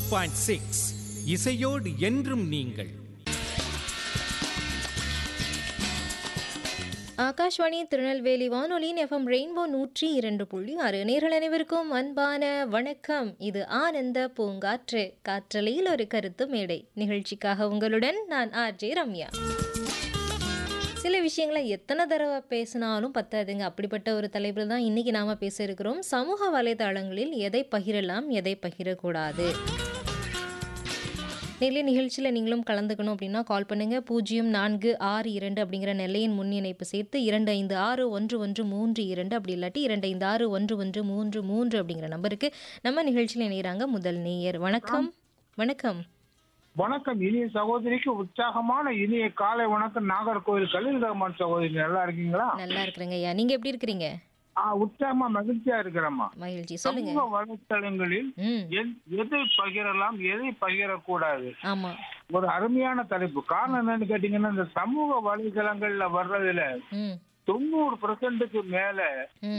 point six இசையோடு என்றும் நீங்கள் ஆகாஷ்வாணி திருநெல்வேலி வானொலியின் எஃப்எம் ரெயின்போ நூற்றி இரண்டு புள்ளி ஆறு நேர்கள் அனைவருக்கும் அன்பான வணக்கம் இது ஆனந்த பூங்காற்று காற்றலையில் ஒரு கருத்து மேடை நிகழ்ச்சிக்காக உங்களுடன் நான் ஆர்ஜே ரம்யா சில விஷயங்களை எத்தனை தடவை பேசினாலும் பத்தாதுங்க அப்படிப்பட்ட ஒரு தலைப்பில் தான் இன்னைக்கு நாம பேச இருக்கிறோம் சமூக வலைதளங்களில் எதை பகிரலாம் எதை பகிரக்கூடாது நெல்லை நிகழ்ச்சியில் நீங்களும் கலந்துக்கணும் அப்படின்னா கால் பண்ணுங்கள் பூஜ்ஜியம் நான்கு ஆறு இரண்டு அப்படிங்கிற நெல்லையின் முன் இணைப்பு சேர்த்து இரண்டு ஐந்து ஆறு ஒன்று ஒன்று மூன்று இரண்டு அப்படி இல்லாட்டி இரண்டு ஐந்து ஆறு ஒன்று ஒன்று மூன்று மூன்று அப்படிங்கிற நம்பருக்கு நம்ம நிகழ்ச்சியில் இணைகிறாங்க முதல் நேயர் வணக்கம் வணக்கம் வணக்கம் இனிய சகோதரிக்கு உற்சாகமான இனிய காலை வணக்கம் நாகர்கோவில் கலில் ரஹ்மான் சகோதரி நல்லா இருக்கீங்களா நல்லா இருக்கிறேங்க ஐயா நீங்கள் எப்படி இருக்கிறீங்க ஆ, உற்சாகமா மகிழ்ச்சியா இருக்கிறேம்மா மகிழ்ச்சி சொல்லுங்க சமூக வலைத்தளங்களில் ம் எத்- எதை பகிரலாம் எதை பகிரக்கூடாது ஆமாம் ஒரு அருமையான தலைப்பு காரணம் என்னன்னு கேட்டீங்கன்னா இந்த சமூக வலைதளங்கள்ல வர்றதுல ம் தொண்ணூறு பெர்சன்ட்டுக்கு மேல ம்